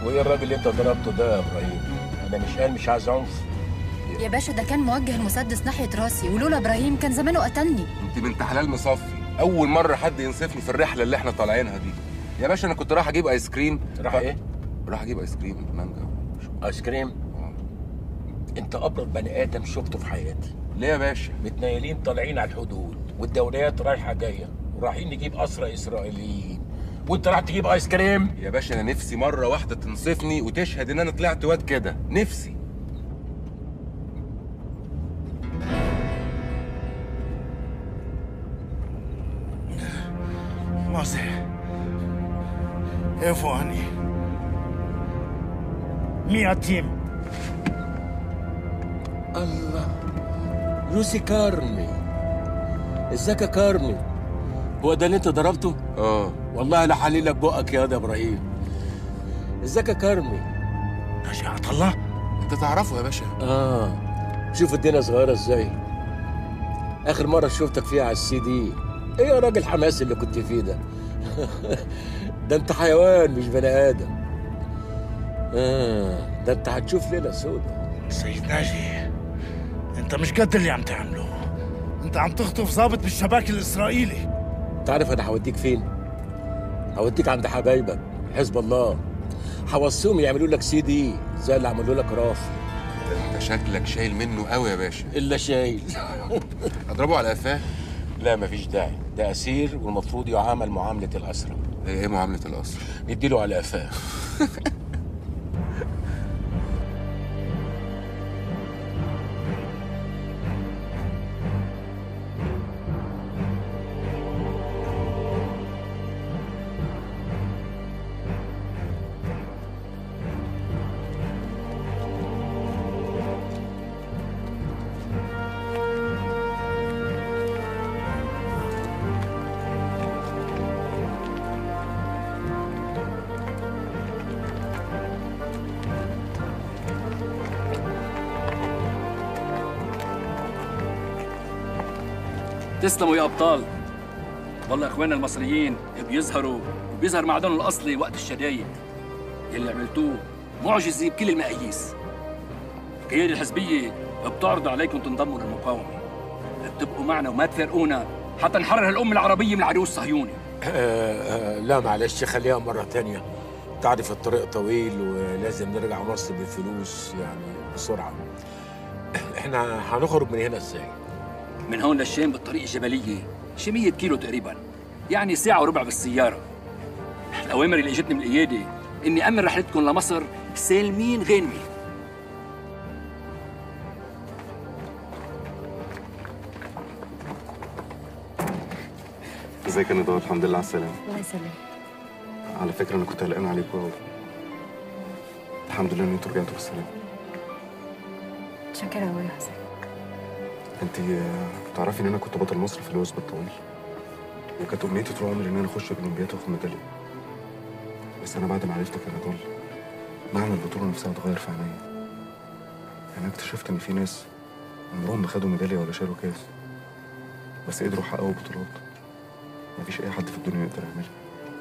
وايه الراجل اللي انت ضربته ده يا ابراهيم انا مش قال مش عايز عنف يا باشا ده كان موجه المسدس ناحيه راسي ولولا ابراهيم كان زمانه قتلني انت بنت حلال مصفي اول مره حد ينصفني في الرحله اللي احنا طالعينها دي يا باشا انا كنت رايح اجيب ايس كريم راح ف- ايه رايح اجيب ايس كريم مانجا ايس كريم انت ابرد بني ادم شفته في حياتي ليه يا باشا متنيلين طالعين على الحدود والدوريات رايحه جايه ورايحين نجيب اسرى اسرائيليين وانت راح تجيب ايس كريم يا باشا انا نفسي مره واحده تنصفني وتشهد ان انا طلعت واد كده نفسي Mose, איפה אני? מי אתם? الله لوسي كارمي ازيك يا كارمي هو ده اللي انت ضربته اه والله لا حليلك بقك يا واد يا ابراهيم ازيك يا كارمي نجاة الله انت تعرفه يا باشا اه شوف الدنيا صغيره ازاي اخر مره شفتك فيها على السي دي ايه يا راجل حماس اللي كنت فيه ده ده انت حيوان مش بني ادم اه ده انت هتشوف ليله سودة سيد ناجي انت مش قد اللي عم تعمله انت عم تخطف ضابط بالشباك الاسرائيلي تعرف انا هوديك فين هوديك عند حبايبك حزب الله هوصيهم يعملوا لك سي دي زي اللي عملوا لك رافي ده انت شكلك شايل منه قوي يا باشا الا شايل اضربه على قفاه لا مفيش داعي ده اسير والمفروض يعامل معامله الاسرى ايه معامله القصر نديله على قفاه تسلموا يا ابطال والله اخواننا المصريين بيظهروا وبيظهر معدنهم الاصلي وقت الشدايد يلي عملتوه معجزه بكل المقاييس القياده الحزبيه بتعرض عليكم تنضموا للمقاومه تبقوا معنا وما تفارقونا حتى نحرر الامه العربيه من العدو الصهيوني آه آه لا معلش خليها مرة تانية تعرف الطريق طويل ولازم نرجع مصر بالفلوس يعني بسرعة احنا هنخرج من هنا ازاي؟ من هون للشام بالطريق الجبليه شي 100 كيلو تقريبا يعني ساعه وربع بالسياره الاوامر اللي اجتني من القياده اني امن رحلتكم لمصر سالمين غانمين ازيك يا نضال الحمد لله على السلامة الله يسلمك على فكرة أنا كنت قلقان عليكم أوي الحمد لله إن أنتوا رجعتوا بالسلامة شكرا قوي يا حسن أنت آه، تعرفي إن أنا كنت بطل مصر في الوثب الطويل وكانت أمنيتي طول عمري إن أنا أخش أولمبياد وآخد ميدالية بس أنا بعد ما عرفتك يا نضال معنى البطولة نفسها اتغير في عينيا أنا اكتشفت إن في ناس عمرهم ما خدوا ميدالية ولا شالوا كاس بس قدروا يحققوا بطولات مفيش أي حد في الدنيا يقدر يعملها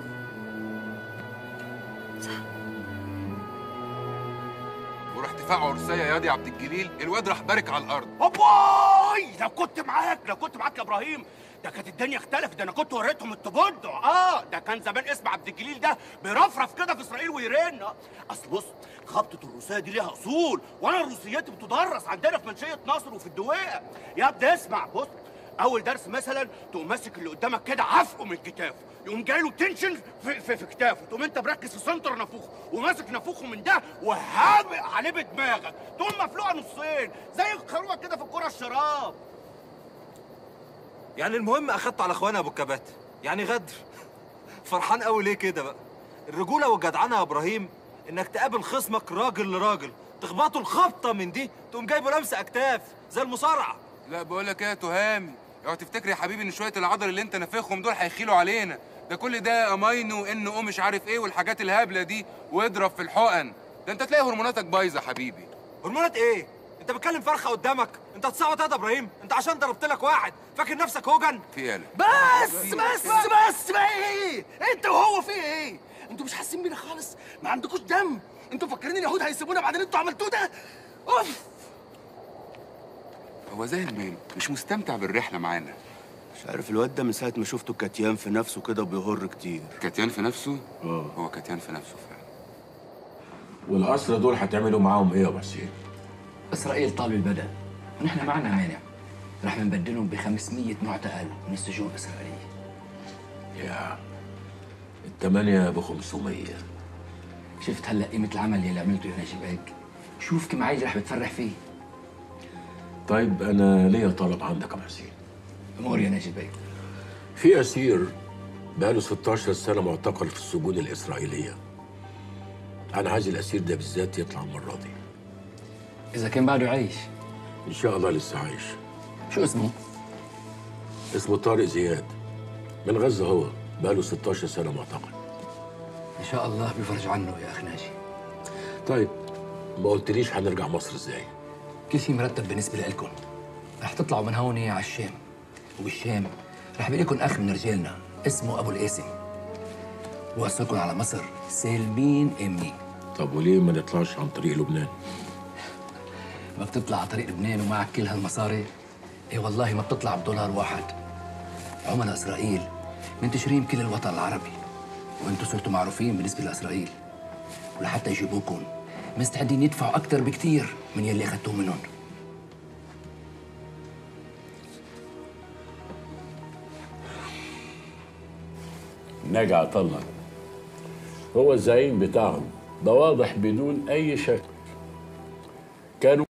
وراح دفاع عرسيه يا ياضي عبد الجليل الواد راح بارك على الارض هوباي لو كنت معاك لو كنت معاك يا ابراهيم ده كانت الدنيا اختلفت ده انا كنت وريتهم التبضع اه ده كان زمان اسم عبد الجليل ده بيرفرف كده في اسرائيل ويرن آه. اصل بص خبطه الروسيه دي ليها اصول وانا روسيتي بتدرس عندنا في منشيه نصر وفي الدويقه يا ابني اسمع بص اول درس مثلا تقوم ماسك اللي قدامك كده عفقه من كتافه يقوم جاي له تنشن في, في, في كتافه تقوم انت مركز في سنتر نافوخه وماسك نافوخه من ده وهابق عليه بدماغك تقوم مفلوقه نصين زي الخروه كده في الكره الشراب يعني المهم اخدت على اخوانا ابو الكبات يعني غدر فرحان قوي ليه كده بقى الرجوله والجدعنه يا ابراهيم انك تقابل خصمك راجل لراجل تخبطه الخبطه من دي تقوم جايبه لمسه اكتاف زي المصارعه لا بقول لك ايه يا تهامي اوعى تفتكر يا حبيبي ان شويه العضل اللي انت نافخهم دول هيخيلوا علينا ده كل ده امينو ان او مش عارف ايه والحاجات الهبله دي واضرب في الحقن ده انت تلاقي هرموناتك بايظه حبيبي هرمونات ايه انت بتكلم فرخه قدامك انت هتصعب يا ابراهيم انت عشان ضربت لك واحد فاكر نفسك هوجن في قلق بس بس بس بقى ايه انت وهو في ايه انتوا مش حاسين بينا خالص ما عندكوش دم انتوا فاكرين اليهود هيسيبونا بعد اللي انتوا عملتوه ده اوف هو زاهر ماله مش مستمتع بالرحله معانا مش عارف الواد ده من ساعه ما شفته كتيان في نفسه كده بيهر كتير كتيان في نفسه اه هو كتيان في نفسه فعلا والأسرى دول هتعملوا معاهم إيه يا أبو حسين؟ اسرائيل طالب البدل ونحن معنا مانع رح نبدلهم ب 500 معتقل من السجون الاسرائيليه يا الثمانية ب 500 شفت هلا قيمه العمل اللي عملته يا نجيب هيك شوف كم عايز رح بتفرح فيه طيب أنا ليا طلب عندك يا أبو حسين امور يا نجيب هيك في أسير بقاله 16 سنة معتقل في السجون الإسرائيلية أنا عايز الأسير ده بالذات يطلع المرة دي اذا كان بعده عايش إن شاء الله لسه عايش شو اسمه اسمه طارق زياد من غزة هو بقاله 16 سنة معتقل ان شاء الله بيفرج عنه يا اخ ناجي طيب ما قلتليش هنرجع مصر ازاي كل شيء مرتب بالنسبه لكم رح تطلعوا من هون على الشام وبالشام رح بيجي لكم اخ من رجالنا اسمه ابو القاسم وصلكم على مصر سالمين امنين طب وليه ما نطلعش عن طريق لبنان ما بتطلع على طريق لبنان ومعك كل هالمصاري ايه والله ما بتطلع بدولار واحد عملاء اسرائيل منتشرين بكل الوطن العربي وانتم صرتوا معروفين بالنسبه لاسرائيل ولحتى يجيبوكم مستعدين يدفعوا اكثر بكثير من يلي اخذتوه منهم ناجي عطلة هو الزعيم بتاعهم ده واضح بدون أي شك كانوا